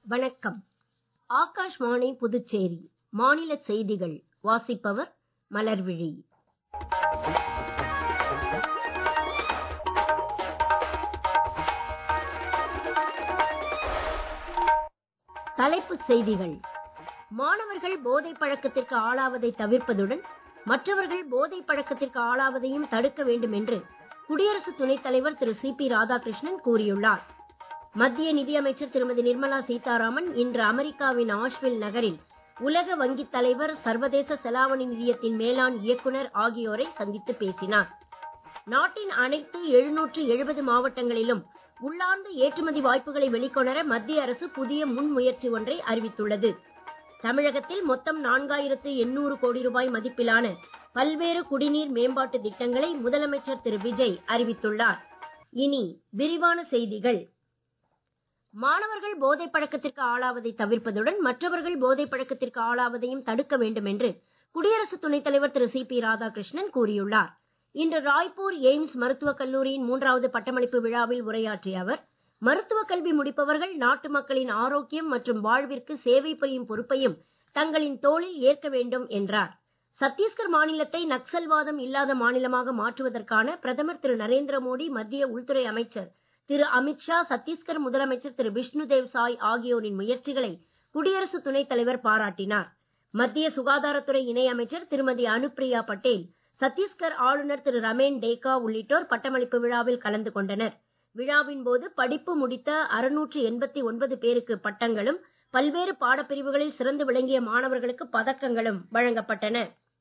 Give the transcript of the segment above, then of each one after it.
வணக்கம் ஆகாஷ்வாணி புதுச்சேரி மாநில செய்திகள் வாசிப்பவர் மலர்விழி தலைப்புச் செய்திகள் மாணவர்கள் போதைப் பழக்கத்திற்கு ஆளாவதை தவிர்ப்பதுடன் மற்றவர்கள் போதைப் பழக்கத்திற்கு ஆளாவதையும் தடுக்க வேண்டும் என்று குடியரசு துணைத் தலைவர் திரு சி பி ராதாகிருஷ்ணன் கூறியுள்ளார் மத்திய நிதியமைச்சர் திருமதி நிர்மலா சீதாராமன் இன்று அமெரிக்காவின் ஆஷ்வில் நகரில் உலக வங்கித் தலைவர் சர்வதேச செலாவணி நிதியத்தின் மேலாண் இயக்குனர் ஆகியோரை சந்தித்து பேசினார் நாட்டின் அனைத்து எழுநூற்று எழுபது மாவட்டங்களிலும் உள்ளார்ந்த ஏற்றுமதி வாய்ப்புகளை வெளிக்கொணர மத்திய அரசு புதிய முன்முயற்சி ஒன்றை அறிவித்துள்ளது தமிழகத்தில் மொத்தம் நான்காயிரத்து எண்ணூறு கோடி ரூபாய் மதிப்பிலான பல்வேறு குடிநீர் மேம்பாட்டு திட்டங்களை முதலமைச்சர் திரு விஜய் அறிவித்துள்ளார் இனி விரிவான செய்திகள் மாணவர்கள் போதைப் பழக்கத்திற்கு ஆளாவதை தவிர்ப்பதுடன் மற்றவர்கள் போதைப் பழக்கத்திற்கு ஆளாவதையும் தடுக்க வேண்டும் என்று குடியரசு துணைத் தலைவர் திரு சி பி ராதாகிருஷ்ணன் கூறியுள்ளார் இன்று ராய்ப்பூர் எய்ம்ஸ் மருத்துவக் கல்லூரியின் மூன்றாவது பட்டமளிப்பு விழாவில் உரையாற்றிய அவர் மருத்துவக் கல்வி முடிப்பவர்கள் நாட்டு மக்களின் ஆரோக்கியம் மற்றும் வாழ்விற்கு சேவை புரியும் பொறுப்பையும் தங்களின் தோளில் ஏற்க வேண்டும் என்றார் சத்தீஸ்கர் மாநிலத்தை நக்சல்வாதம் இல்லாத மாநிலமாக மாற்றுவதற்கான பிரதமர் திரு நரேந்திர மோடி மத்திய உள்துறை அமைச்சர் திரு அமித்ஷா சத்தீஸ்கர் முதலமைச்சர் திரு விஷ்ணுதேவ் சாய் ஆகியோரின் முயற்சிகளை குடியரசு துணைத் தலைவர் பாராட்டினார் மத்திய சுகாதாரத்துறை இணை அமைச்சர் திருமதி அனுப்பிரியா பட்டேல் சத்தீஸ்கர் ஆளுநர் திரு ரமேன் டேகா உள்ளிட்டோர் பட்டமளிப்பு விழாவில் கலந்து கொண்டனர் விழாவின் போது படிப்பு முடித்த அறுநூற்று எண்பத்தி ஒன்பது பேருக்கு பட்டங்களும் பல்வேறு பாடப்பிரிவுகளில் சிறந்து விளங்கிய மாணவர்களுக்கு பதக்கங்களும் வழங்கப்பட்டன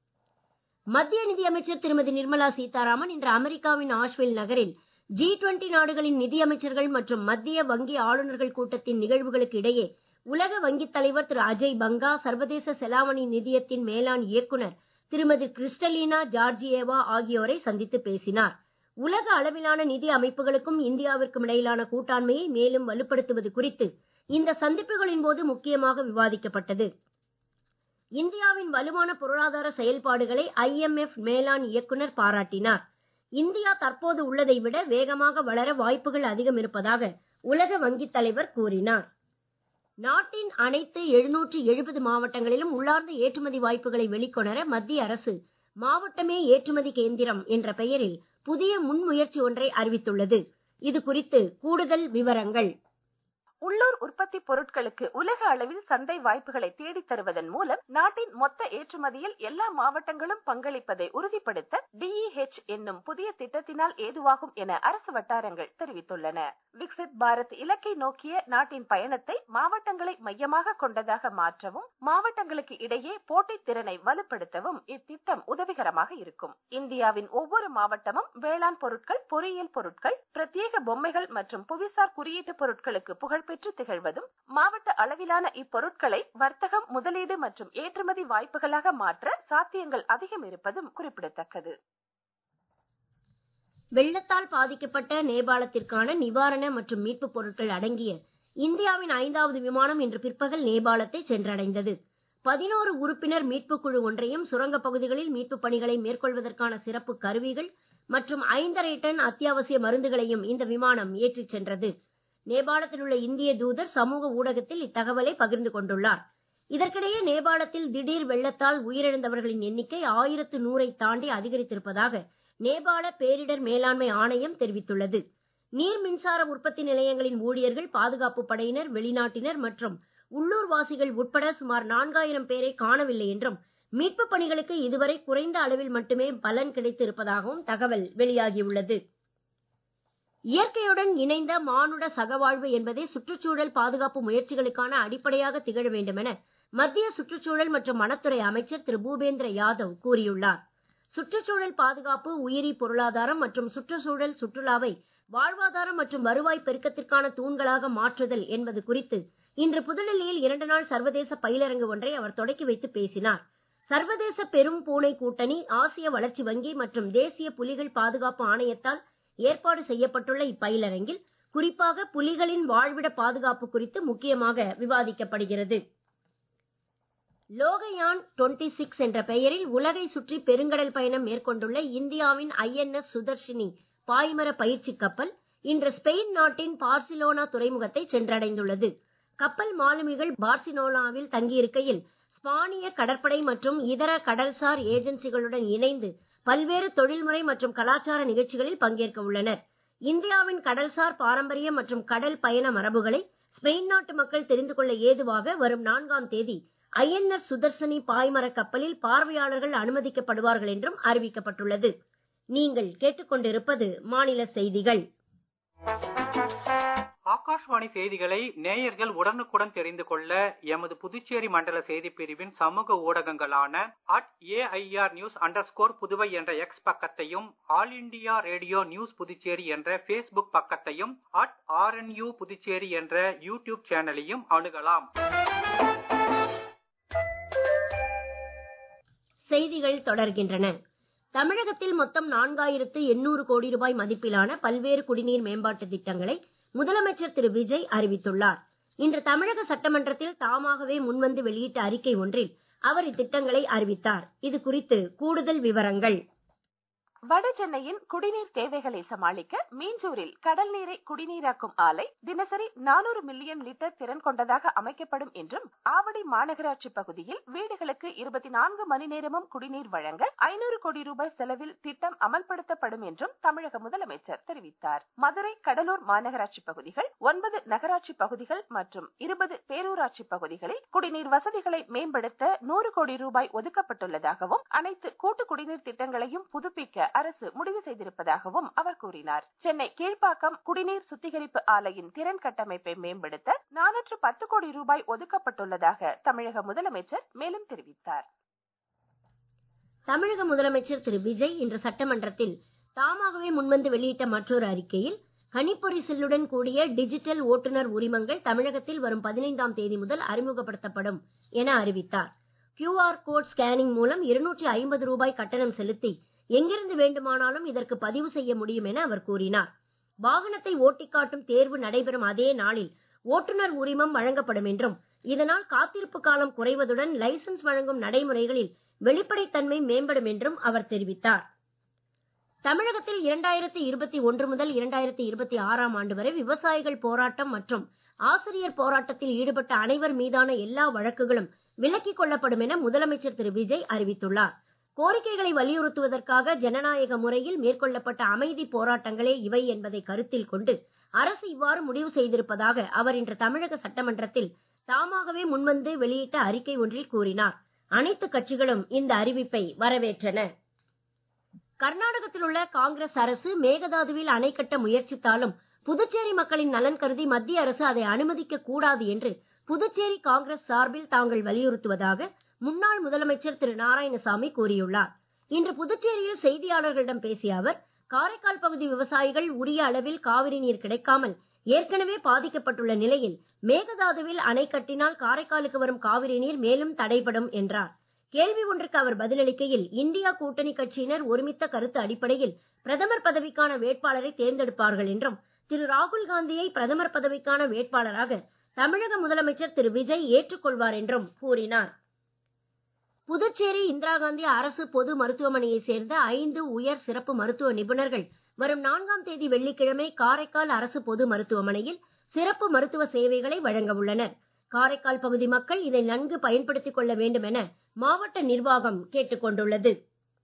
மத்திய நிதியமைச்சர் திருமதி நிர்மலா சீதாராமன் இன்று அமெரிக்காவின் ஆஷ்வில் நகரில் ஜி டுவெண்டி நாடுகளின் நிதியமைச்சர்கள் மற்றும் மத்திய வங்கி ஆளுநர்கள் கூட்டத்தின் நிகழ்வுகளுக்கு இடையே உலக வங்கித் தலைவர் திரு அஜய் பங்கா சர்வதேச செலாவணி நிதியத்தின் மேலாண் இயக்குனர் திருமதி கிறிஸ்டலீனா ஜார்ஜியேவா ஆகியோரை சந்தித்து பேசினார் உலக அளவிலான நிதி அமைப்புகளுக்கும் இந்தியாவிற்கும் இடையிலான கூட்டாண்மையை மேலும் வலுப்படுத்துவது குறித்து இந்த சந்திப்புகளின் போது முக்கியமாக விவாதிக்கப்பட்டது இந்தியாவின் வலுவான பொருளாதார செயல்பாடுகளை ஐஎம்எஃப் மேலாண் இயக்குனர் பாராட்டினார் இந்தியா தற்போது உள்ளதை விட வேகமாக வளர வாய்ப்புகள் அதிகம் இருப்பதாக உலக வங்கித் தலைவர் கூறினார் நாட்டின் அனைத்து எழுநூற்று எழுபது மாவட்டங்களிலும் உள்ளார்ந்த ஏற்றுமதி வாய்ப்புகளை வெளிக்கொணர மத்திய அரசு மாவட்டமே ஏற்றுமதி கேந்திரம் என்ற பெயரில் புதிய முன்முயற்சி ஒன்றை அறிவித்துள்ளது இது குறித்து கூடுதல் விவரங்கள் உள்ளூர் உற்பத்தி பொருட்களுக்கு உலக அளவில் சந்தை வாய்ப்புகளை தேடித் தருவதன் மூலம் நாட்டின் மொத்த ஏற்றுமதியில் எல்லா மாவட்டங்களும் பங்களிப்பதை உறுதிப்படுத்த டிஇஹெச் என்னும் புதிய திட்டத்தினால் ஏதுவாகும் என அரசு வட்டாரங்கள் தெரிவித்துள்ளன விக்சித் பாரத் இலக்கை நோக்கிய நாட்டின் பயணத்தை மாவட்டங்களை மையமாக கொண்டதாக மாற்றவும் மாவட்டங்களுக்கு இடையே போட்டித் திறனை வலுப்படுத்தவும் இத்திட்டம் உதவிகரமாக இருக்கும் இந்தியாவின் ஒவ்வொரு மாவட்டமும் வேளாண் பொருட்கள் பொறியியல் பொருட்கள் பிரத்யேக பொம்மைகள் மற்றும் புவிசார் குறியீட்டு பொருட்களுக்கு புகழ் பெற்று திகழ்வதும் மாவட்ட அளவிலான இப்பொருட்களை வர்த்தகம் முதலீடு மற்றும் ஏற்றுமதி வாய்ப்புகளாக மாற்ற சாத்தியங்கள் அதிகம் இருப்பதும் குறிப்பிடத்தக்கது வெள்ளத்தால் பாதிக்கப்பட்ட நேபாளத்திற்கான நிவாரண மற்றும் மீட்புப் பொருட்கள் அடங்கிய இந்தியாவின் ஐந்தாவது விமானம் இன்று பிற்பகல் நேபாளத்தை சென்றடைந்தது பதினோரு உறுப்பினர் மீட்புக் குழு ஒன்றையும் சுரங்கப் பகுதிகளில் மீட்புப் பணிகளை மேற்கொள்வதற்கான சிறப்பு கருவிகள் மற்றும் ஐந்தரை டன் அத்தியாவசிய மருந்துகளையும் இந்த விமானம் ஏற்றிச் சென்றது நேபாளத்தில் உள்ள இந்திய தூதர் சமூக ஊடகத்தில் இத்தகவலை பகிர்ந்து கொண்டுள்ளார் இதற்கிடையே நேபாளத்தில் திடீர் வெள்ளத்தால் உயிரிழந்தவர்களின் எண்ணிக்கை ஆயிரத்து நூறை தாண்டி அதிகரித்திருப்பதாக நேபாள பேரிடர் மேலாண்மை ஆணையம் தெரிவித்துள்ளது நீர் மின்சார உற்பத்தி நிலையங்களின் ஊழியர்கள் பாதுகாப்பு படையினர் வெளிநாட்டினர் மற்றும் உள்ளூர்வாசிகள் உட்பட சுமார் நான்காயிரம் பேரை காணவில்லை என்றும் மீட்புப் பணிகளுக்கு இதுவரை குறைந்த அளவில் மட்டுமே பலன் கிடைத்து இருப்பதாகவும் தகவல் வெளியாகியுள்ளது இயற்கையுடன் இணைந்த மானுட சகவாழ்வு என்பதே சுற்றுச்சூழல் பாதுகாப்பு முயற்சிகளுக்கான அடிப்படையாக திகழ வேண்டும் என மத்திய சுற்றுச்சூழல் மற்றும் வனத்துறை அமைச்சர் திரு பூபேந்திர யாதவ் கூறியுள்ளார் சுற்றுச்சூழல் பாதுகாப்பு உயிரி பொருளாதாரம் மற்றும் சுற்றுச்சூழல் சுற்றுலாவை வாழ்வாதாரம் மற்றும் வருவாய் பெருக்கத்திற்கான தூண்களாக மாற்றுதல் என்பது குறித்து இன்று புதுடெல்லியில் இரண்டு நாள் சர்வதேச பயிலரங்கு ஒன்றை அவர் தொடக்கி வைத்து பேசினார் சர்வதேச பெரும் பூனை கூட்டணி ஆசிய வளர்ச்சி வங்கி மற்றும் தேசிய புலிகள் பாதுகாப்பு ஆணையத்தால் ஏற்பாடு செய்யப்பட்டுள்ள இப்பயிலரங்கில் குறிப்பாக புலிகளின் வாழ்விட பாதுகாப்பு குறித்து முக்கியமாக விவாதிக்கப்படுகிறது லோகயான் 26 என்ற பெயரில் உலகை சுற்றி பெருங்கடல் பயணம் மேற்கொண்டுள்ள இந்தியாவின் ஐஎன்எஸ் சுதர்ஷினி பாய்மர பயிற்சி கப்பல் இன்று ஸ்பெயின் நாட்டின் பார்சிலோனா துறைமுகத்தை சென்றடைந்துள்ளது கப்பல் மாலுமிகள் பார்சிலோனாவில் தங்கியிருக்கையில் ஸ்பானிய கடற்படை மற்றும் இதர கடல்சார் ஏஜென்சிகளுடன் இணைந்து பல்வேறு தொழில்முறை மற்றும் கலாச்சார நிகழ்ச்சிகளில் பங்கேற்க உள்ளனர் இந்தியாவின் கடல்சார் பாரம்பரியம் மற்றும் கடல் பயண மரபுகளை ஸ்பெயின் நாட்டு மக்கள் தெரிந்து கொள்ள ஏதுவாக வரும் நான்காம் தேதி ஐஎன்எஸ் சுதர்சனி பாய்மரக் கப்பலில் பார்வையாளர்கள் அனுமதிக்கப்படுவார்கள் என்றும் அறிவிக்கப்பட்டுள்ளது நீங்கள் கேட்டுக்கொண்டிருப்பது மாநில செய்திகள் ஆகாஷ்வாணி செய்திகளை நேயர்கள் உடனுக்குடன் தெரிந்து கொள்ள எமது புதுச்சேரி மண்டல செய்திப் பிரிவின் சமூக ஊடகங்களான at AIR News under Puduvai என்ற எக்ஸ் பக்கத்தையும் All India Radio News Puducherry என்ற பேஸ்புக் பக்கத்தையும் அட் ஆர்என்யூ புதுச்சேரி என்ற யூடியூப் சேனலையும் அணுகலாம் செய்திகள் தொடர்கின்றன தமிழகத்தில் மொத்தம் நான்காயிரத்து எண்ணூறு கோடி ரூபாய் மதிப்பிலான பல்வேறு குடிநீர் மேம்பாட்டு திட்டங்களை முதலமைச்சர் திரு விஜய் அறிவித்துள்ளார் இன்று தமிழக சட்டமன்றத்தில் தாமாகவே முன்வந்து வெளியிட்ட அறிக்கை ஒன்றில் அவர் இத்திட்டங்களை அறிவித்தார் இது குறித்து கூடுதல் விவரங்கள் வட சென்னையின் குடிநீர் தேவைகளை சமாளிக்க மீஞ்சூரில் கடல் நீரை குடிநீராக்கும் ஆலை தினசரி நானூறு மில்லியன் லிட்டர் திறன் கொண்டதாக அமைக்கப்படும் என்றும் ஆவடி மாநகராட்சி பகுதியில் வீடுகளுக்கு இருபத்தி நான்கு மணி நேரமும் குடிநீர் வழங்க ஐநூறு கோடி ரூபாய் செலவில் திட்டம் அமல்படுத்தப்படும் என்றும் தமிழக முதலமைச்சர் தெரிவித்தார் மதுரை கடலூர் மாநகராட்சி பகுதிகள் ஒன்பது நகராட்சி பகுதிகள் மற்றும் இருபது பேரூராட்சி பகுதிகளில் குடிநீர் வசதிகளை மேம்படுத்த நூறு கோடி ரூபாய் ஒதுக்கப்பட்டுள்ளதாகவும் அனைத்து கூட்டு குடிநீர் திட்டங்களையும் புதுப்பிக்க அரசு முடிவு செய்திருப்பதாகவும் அவர் கூறினார் சென்னை கீழ்ப்பாக்கம் குடிநீர் சுத்திகரிப்பு ஆலையின் திறன் கட்டமைப்பை மேம்படுத்த நானூற்று பத்து கோடி ரூபாய் ஒதுக்கப்பட்டுள்ளதாக தமிழக முதலமைச்சர் மேலும் தெரிவித்தார் தமிழக முதலமைச்சர் திரு விஜய் இன்று சட்டமன்றத்தில் தாமாகவே முன்வந்து வெளியிட்ட மற்றொரு அறிக்கையில் கணிப்பொறி சில்லுடன் கூடிய டிஜிட்டல் ஓட்டுநர் உரிமங்கள் தமிழகத்தில் வரும் பதினைந்தாம் தேதி முதல் அறிமுகப்படுத்தப்படும் என அறிவித்தார் கியூஆர் கோட் ஸ்கேனிங் மூலம் இருநூற்றி ஐம்பது ரூபாய் கட்டணம் செலுத்தி எங்கிருந்து வேண்டுமானாலும் இதற்கு பதிவு செய்ய முடியும் என அவர் கூறினார் வாகனத்தை ஓட்டிக் காட்டும் தேர்வு நடைபெறும் அதே நாளில் ஓட்டுநர் உரிமம் வழங்கப்படும் என்றும் இதனால் காத்திருப்பு காலம் குறைவதுடன் லைசன்ஸ் வழங்கும் நடைமுறைகளில் வெளிப்படைத்தன்மை மேம்படும் என்றும் அவர் தெரிவித்தார் தமிழகத்தில் இரண்டாயிரத்தி இருபத்தி ஒன்று முதல் இரண்டாயிரத்தி இருபத்தி ஆறாம் ஆண்டு வரை விவசாயிகள் போராட்டம் மற்றும் ஆசிரியர் போராட்டத்தில் ஈடுபட்ட அனைவர் மீதான எல்லா வழக்குகளும் விலக்கிக் கொள்ளப்படும் என முதலமைச்சர் திரு விஜய் அறிவித்துள்ளார் கோரிக்கைகளை வலியுறுத்துவதற்காக ஜனநாயக முறையில் மேற்கொள்ளப்பட்ட அமைதி போராட்டங்களே இவை என்பதை கருத்தில் கொண்டு அரசு இவ்வாறு முடிவு செய்திருப்பதாக அவர் இன்று தமிழக சட்டமன்றத்தில் தாமாகவே முன்வந்து வெளியிட்ட அறிக்கை ஒன்றில் கூறினார் அனைத்து கட்சிகளும் இந்த அறிவிப்பை வரவேற்றன கர்நாடகத்தில் உள்ள காங்கிரஸ் அரசு மேகதாதுவில் அணை கட்ட முயற்சித்தாலும் புதுச்சேரி மக்களின் நலன் கருதி மத்திய அரசு அதை அனுமதிக்க கூடாது என்று புதுச்சேரி காங்கிரஸ் சார்பில் தாங்கள் வலியுறுத்துவதாக முன்னாள் முதலமைச்சர் திரு நாராயணசாமி கூறியுள்ளார் இன்று புதுச்சேரியில் செய்தியாளர்களிடம் பேசிய அவர் காரைக்கால் பகுதி விவசாயிகள் உரிய அளவில் காவிரி நீர் கிடைக்காமல் ஏற்கனவே பாதிக்கப்பட்டுள்ள நிலையில் மேகதாதுவில் அணை கட்டினால் காரைக்காலுக்கு வரும் காவிரி நீர் மேலும் தடைபடும் என்றார் கேள்வி ஒன்றுக்கு அவர் பதிலளிக்கையில் இந்தியா கூட்டணி கட்சியினர் ஒருமித்த கருத்து அடிப்படையில் பிரதமர் பதவிக்கான வேட்பாளரை தேர்ந்தெடுப்பார்கள் என்றும் திரு ராகுல் காந்தியை பிரதமர் பதவிக்கான வேட்பாளராக தமிழக முதலமைச்சர் திரு விஜய் ஏற்றுக்கொள்வார் என்றும் கூறினார் புதுச்சேரி இந்திரா காந்தி அரசு பொது மருத்துவமனையை சேர்ந்த ஐந்து உயர் சிறப்பு மருத்துவ நிபுணர்கள் வரும் நான்காம் தேதி வெள்ளிக்கிழமை காரைக்கால் அரசு பொது மருத்துவமனையில் சிறப்பு மருத்துவ சேவைகளை வழங்க உள்ளனர் காரைக்கால் பகுதி மக்கள் இதை நன்கு பயன்படுத்திக் கொள்ள வேண்டும் என மாவட்ட நிர்வாகம் கேட்டுக் கொண்டுள்ளது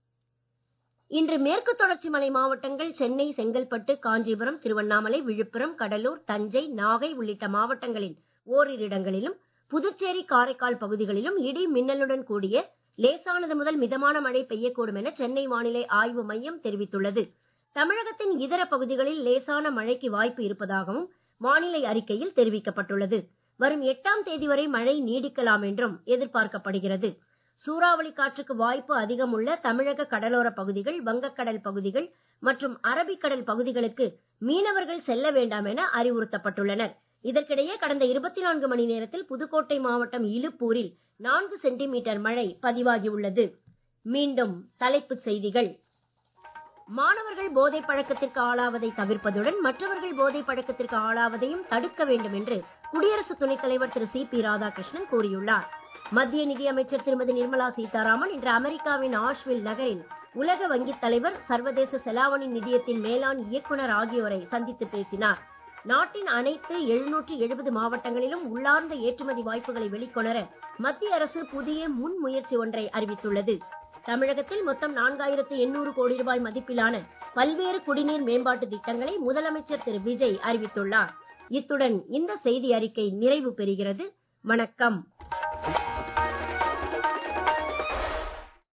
இன்று மேற்கு தொடர்ச்சி மலை மாவட்டங்கள் சென்னை செங்கல்பட்டு காஞ்சிபுரம் திருவண்ணாமலை விழுப்புரம் கடலூர் தஞ்சை நாகை உள்ளிட்ட மாவட்டங்களின் ஓரிரு இடங்களிலும் புதுச்சேரி காரைக்கால் பகுதிகளிலும் இடி மின்னலுடன் கூடிய லேசானது முதல் மிதமான மழை பெய்யக்கூடும் என சென்னை வானிலை ஆய்வு மையம் தெரிவித்துள்ளது தமிழகத்தின் இதர பகுதிகளில் லேசான மழைக்கு வாய்ப்பு இருப்பதாகவும் வானிலை அறிக்கையில் தெரிவிக்கப்பட்டுள்ளது வரும் எட்டாம் தேதி வரை மழை நீடிக்கலாம் என்றும் எதிர்பார்க்கப்படுகிறது சூறாவளி காற்றுக்கு வாய்ப்பு அதிகம் உள்ள தமிழக கடலோர பகுதிகள் வங்கக்கடல் பகுதிகள் மற்றும் அரபிக்கடல் பகுதிகளுக்கு மீனவர்கள் செல்ல வேண்டாம் என அறிவுறுத்தப்பட்டுள்ளனர் இதற்கிடையே கடந்த இருபத்தி நான்கு மணி நேரத்தில் புதுக்கோட்டை மாவட்டம் இலுப்பூரில் நான்கு சென்டிமீட்டர் மழை பதிவாகியுள்ளது மீண்டும் தலைப்புச் செய்திகள் மாணவர்கள் போதை பழக்கத்திற்கு ஆளாவதை தவிர்ப்பதுடன் மற்றவர்கள் போதை பழக்கத்திற்கு ஆளாவதையும் தடுக்க வேண்டும் என்று குடியரசு துணைத் தலைவர் திரு சி பி ராதாகிருஷ்ணன் கூறியுள்ளார் மத்திய நிதியமைச்சர் திருமதி நிர்மலா சீதாராமன் இன்று அமெரிக்காவின் ஆஷ்வில் நகரில் உலக வங்கித் தலைவர் சர்வதேச செலாவணி நிதியத்தின் மேலாண் இயக்குனர் ஆகியோரை சந்தித்து பேசினார் நாட்டின் அனைத்து எழுநூற்று எழுபது மாவட்டங்களிலும் உள்ளார்ந்த ஏற்றுமதி வாய்ப்புகளை வெளிக்கொணர மத்திய அரசு புதிய முன்முயற்சி ஒன்றை அறிவித்துள்ளது தமிழகத்தில் மொத்தம் நான்காயிரத்து எண்ணூறு கோடி ரூபாய் மதிப்பிலான பல்வேறு குடிநீர் மேம்பாட்டு திட்டங்களை முதலமைச்சர் திரு விஜய் அறிவித்துள்ளார் இத்துடன் இந்த செய்தி அறிக்கை நிறைவு பெறுகிறது வணக்கம்